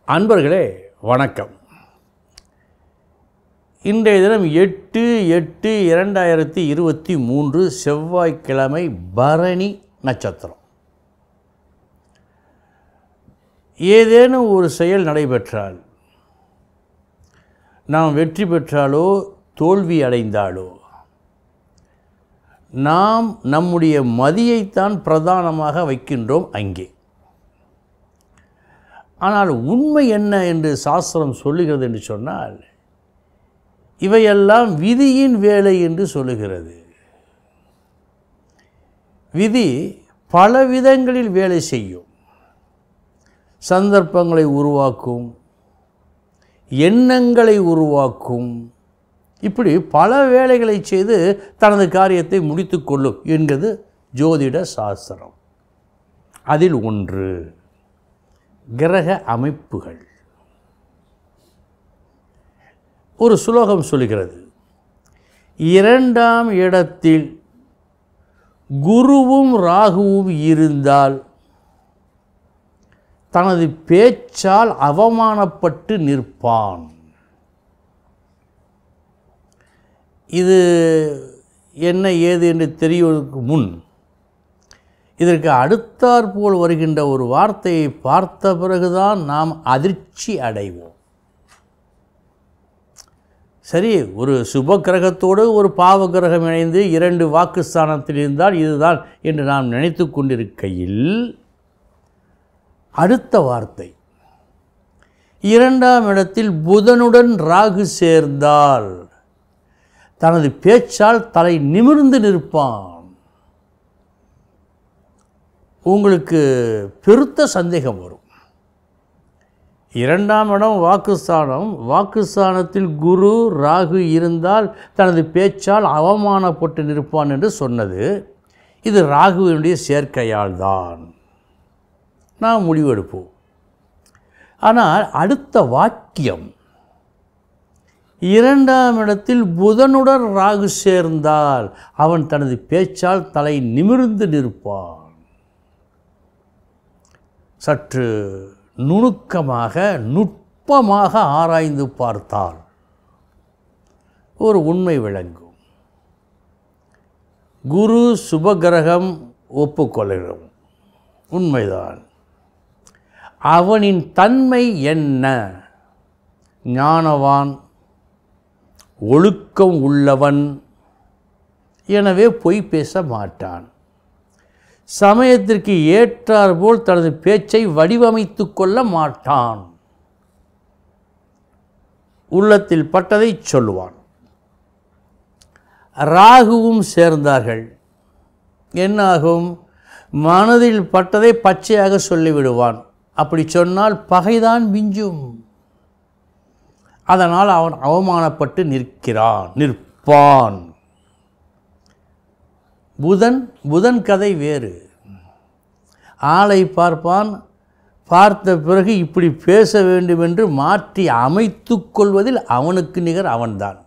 அன்பர்களே வணக்கம் இன்றைய தினம் எட்டு எட்டு இரண்டாயிரத்தி இருபத்தி மூன்று செவ்வாய்க்கிழமை பரணி நட்சத்திரம் ஏதேனும் ஒரு செயல் நடைபெற்றால் நாம் வெற்றி பெற்றாலோ தோல்வி அடைந்தாலோ நாம் நம்முடைய மதியைத்தான் பிரதானமாக வைக்கின்றோம் அங்கே ஆனால் உண்மை என்ன என்று சாஸ்திரம் சொல்லுகிறது என்று சொன்னால் இவையெல்லாம் விதியின் வேலை என்று சொல்லுகிறது விதி பல விதங்களில் வேலை செய்யும் சந்தர்ப்பங்களை உருவாக்கும் எண்ணங்களை உருவாக்கும் இப்படி பல வேலைகளை செய்து தனது காரியத்தை முடித்து கொள்ளும் என்கிறது ஜோதிட சாஸ்திரம் அதில் ஒன்று கிரக அமைப்புகள் ஒரு சுலோகம் சொல்கிறது இரண்டாம் இடத்தில் குருவும் ராகுவும் இருந்தால் தனது பேச்சால் அவமானப்பட்டு நிற்பான் இது என்ன ஏது என்று தெரிவதற்கு முன் இதற்கு அடுத்தாற்போல் வருகின்ற ஒரு வார்த்தையை பார்த்த பிறகுதான் நாம் அதிர்ச்சி அடைவோம் சரி ஒரு சுப கிரகத்தோடு ஒரு பாவ கிரகம் இணைந்து இரண்டு வாக்குஸ்தானத்தில் இருந்தால் இதுதான் என்று நாம் நினைத்து கொண்டிருக்கையில் அடுத்த வார்த்தை இரண்டாம் இடத்தில் புதனுடன் ராகு சேர்ந்தால் தனது பேச்சால் தலை நிமிர்ந்து நிற்பான் உங்களுக்கு பெருத்த சந்தேகம் வரும் இரண்டாம் இடம் வாக்குஸ்தானம் வாக்குஸ்தானத்தில் குரு ராகு இருந்தால் தனது பேச்சால் அவமானப்பட்டு நிற்பான் என்று சொன்னது இது ராகுவினுடைய சேர்க்கையால் தான் நாம் முடிவெடுப்போம் ஆனால் அடுத்த வாக்கியம் இரண்டாம் இடத்தில் புதனுடன் ராகு சேர்ந்தால் அவன் தனது பேச்சால் தலை நிமிர்ந்து நிற்பான் சற்று நுணுக்கமாக நுட்பமாக ஆராய்ந்து பார்த்தால் ஒரு உண்மை விளங்கும் குரு சுபகிரகம் ஒப்புக்கொள்கிறோம் உண்மைதான் அவனின் தன்மை என்ன ஞானவான் ஒழுக்கம் உள்ளவன் எனவே பொய் பேச மாட்டான் சமயத்திற்கு ஏற்றாற்போல் தனது பேச்சை வடிவமைத்து கொள்ள மாட்டான் உள்ளத்தில் பட்டதை சொல்லுவான் ராகுவும் சேர்ந்தார்கள் என்னாகும் மனதில் பட்டதை பச்சையாக சொல்லிவிடுவான் அப்படி சொன்னால் பகைதான் மிஞ்சும் அதனால் அவன் அவமானப்பட்டு நிற்கிறான் நிற்பான் புதன் புதன் கதை வேறு ஆளை பார்ப்பான் பார்த்த பிறகு இப்படி பேச வேண்டும் என்று மாற்றி அமைத்து கொள்வதில் அவனுக்கு நிகர் அவன்தான்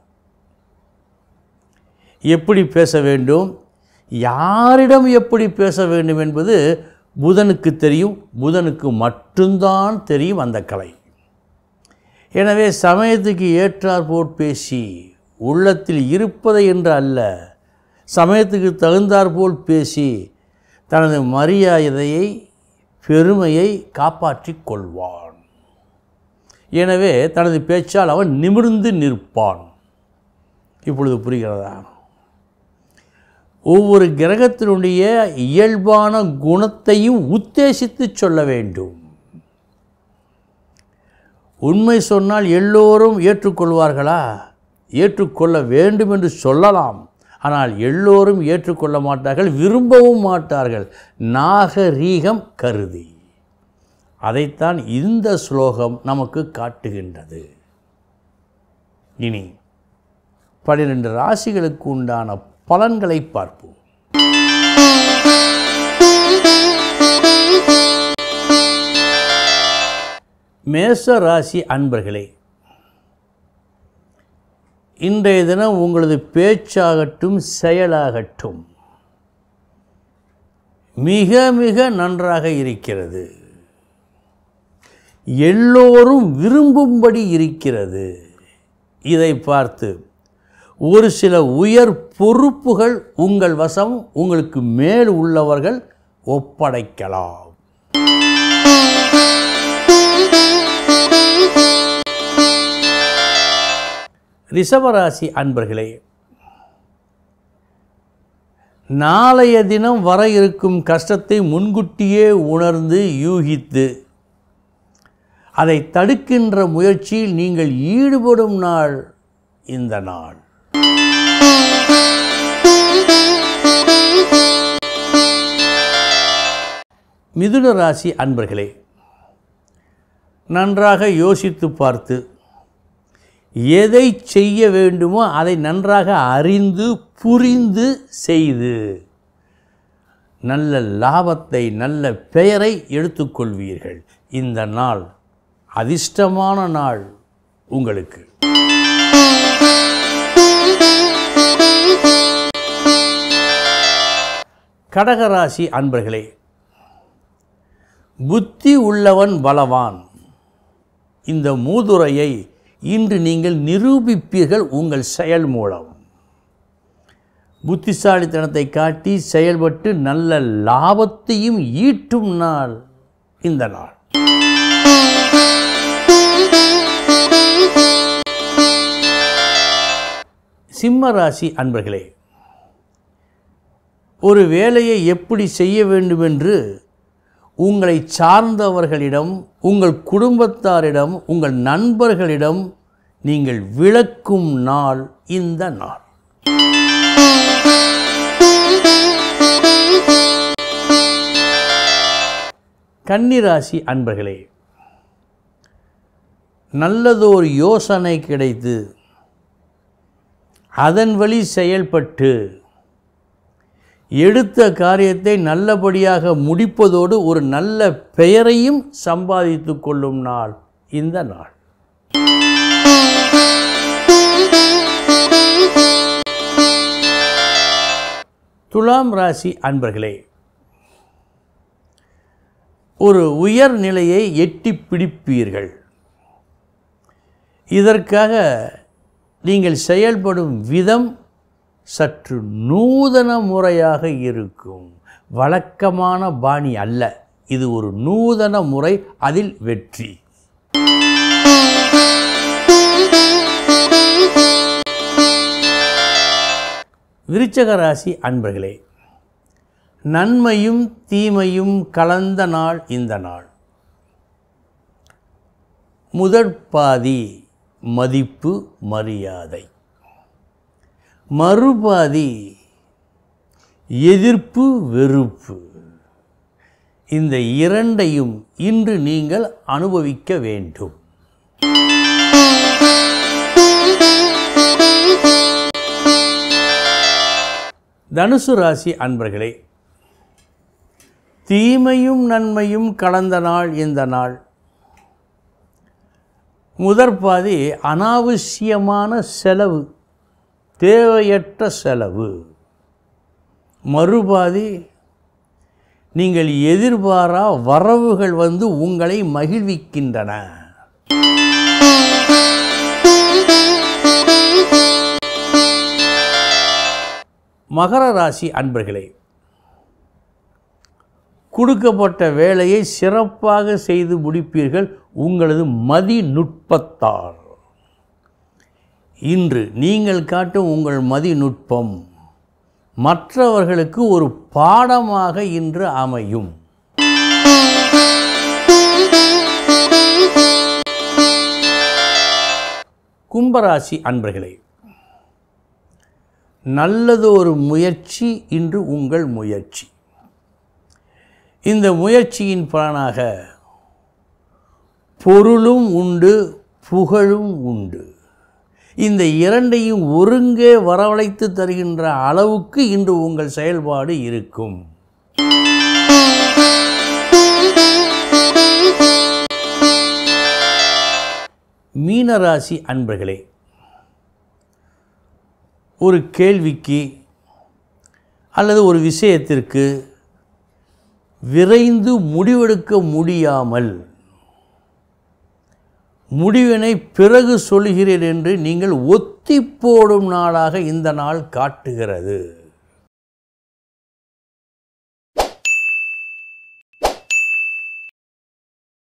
எப்படி பேச வேண்டும் யாரிடம் எப்படி பேச வேண்டும் என்பது புதனுக்கு தெரியும் புதனுக்கு மட்டும்தான் தெரியும் அந்த கலை எனவே சமயத்துக்கு ஏற்றாற்போல் பேசி உள்ளத்தில் இருப்பதை என்று அல்ல சமயத்துக்கு தகுந்தாற்போல் பேசி தனது மரியாதையை பெருமையை காப்பாற்றி கொள்வான் எனவே தனது பேச்சால் அவன் நிமிர்ந்து நிற்பான் இப்பொழுது புரிகிறதா ஒவ்வொரு கிரகத்தினுடைய இயல்பான குணத்தையும் உத்தேசித்து சொல்ல வேண்டும் உண்மை சொன்னால் எல்லோரும் ஏற்றுக்கொள்வார்களா ஏற்றுக்கொள்ள வேண்டும் என்று சொல்லலாம் ஆனால் எல்லோரும் ஏற்றுக்கொள்ள மாட்டார்கள் விரும்பவும் மாட்டார்கள் நாகரீகம் கருதி அதைத்தான் இந்த ஸ்லோகம் நமக்கு காட்டுகின்றது இனி பன்னிரெண்டு ராசிகளுக்கு உண்டான பலன்களை பார்ப்போம் மேச ராசி அன்பர்களே இன்றைய தினம் உங்களது பேச்சாகட்டும் செயலாகட்டும் மிக மிக நன்றாக இருக்கிறது எல்லோரும் விரும்பும்படி இருக்கிறது இதை பார்த்து ஒரு சில உயர் பொறுப்புகள் உங்கள் வசம் உங்களுக்கு மேல் உள்ளவர்கள் ஒப்படைக்கலாம் ரிஷபராசி அன்பர்களே நாளைய தினம் வர இருக்கும் கஷ்டத்தை முன்கூட்டியே உணர்ந்து யூகித்து அதை தடுக்கின்ற முயற்சியில் நீங்கள் ஈடுபடும் நாள் இந்த நாள் மிதுன ராசி அன்பர்களே நன்றாக யோசித்து பார்த்து எதை செய்ய வேண்டுமோ அதை நன்றாக அறிந்து புரிந்து செய்து நல்ல லாபத்தை நல்ல பெயரை எடுத்துக்கொள்வீர்கள் இந்த நாள் அதிர்ஷ்டமான நாள் உங்களுக்கு கடகராசி அன்பர்களே புத்தி உள்ளவன் பலவான் இந்த மூதுரையை இன்று நீங்கள் நிரூபிப்பீர்கள் உங்கள் செயல் மூலம் புத்திசாலித்தனத்தை காட்டி செயல்பட்டு நல்ல லாபத்தையும் ஈட்டும் நாள் இந்த நாள் சிம்ம ராசி அன்பர்களே ஒரு வேலையை எப்படி செய்ய வேண்டுமென்று உங்களை சார்ந்தவர்களிடம் உங்கள் குடும்பத்தாரிடம் உங்கள் நண்பர்களிடம் நீங்கள் விளக்கும் நாள் இந்த நாள் கன்னிராசி அன்பர்களே நல்லதொரு யோசனை கிடைத்து அதன் வழி செயல்பட்டு எடுத்த காரியத்தை நல்லபடியாக முடிப்பதோடு ஒரு நல்ல பெயரையும் சம்பாதித்து கொள்ளும் நாள் இந்த நாள் துலாம் ராசி அன்பர்களே ஒரு உயர் நிலையை எட்டி பிடிப்பீர்கள் இதற்காக நீங்கள் செயல்படும் விதம் சற்று நூதன முறையாக இருக்கும் வழக்கமான பாணி அல்ல இது ஒரு நூதன முறை அதில் வெற்றி விருச்சக ராசி அன்பர்களே நன்மையும் தீமையும் கலந்த நாள் இந்த நாள் முதற் பாதி மதிப்பு மரியாதை மறுபாதி எதிர்ப்பு வெறுப்பு இந்த இரண்டையும் இன்று நீங்கள் அனுபவிக்க வேண்டும் தனுசு ராசி அன்பர்களே தீமையும் நன்மையும் கலந்த நாள் இந்த நாள் முதற்பாதி அனாவசியமான செலவு தேவையற்ற செலவு மறுபாதி நீங்கள் எதிர்பாரா வரவுகள் வந்து உங்களை மகிழ்விக்கின்றன மகர ராசி அன்பர்களே கொடுக்கப்பட்ட வேலையை சிறப்பாக செய்து முடிப்பீர்கள் உங்களது மதிநுட்பத்தால் இன்று நீங்கள் காட்டும் உங்கள் மதிநுட்பம் மற்றவர்களுக்கு ஒரு பாடமாக இன்று அமையும் கும்பராசி அன்பர்களே நல்லது ஒரு முயற்சி இன்று உங்கள் முயற்சி இந்த முயற்சியின் பலனாக பொருளும் உண்டு புகழும் உண்டு இந்த இரண்டையும் ஒருங்கே வரவழைத்து தருகின்ற அளவுக்கு இன்று உங்கள் செயல்பாடு இருக்கும் மீனராசி அன்பர்களே ஒரு கேள்விக்கு அல்லது ஒரு விஷயத்திற்கு விரைந்து முடிவெடுக்க முடியாமல் முடிவினை பிறகு சொல்கிறேன் என்று நீங்கள் ஒத்தி போடும் நாளாக இந்த நாள் காட்டுகிறது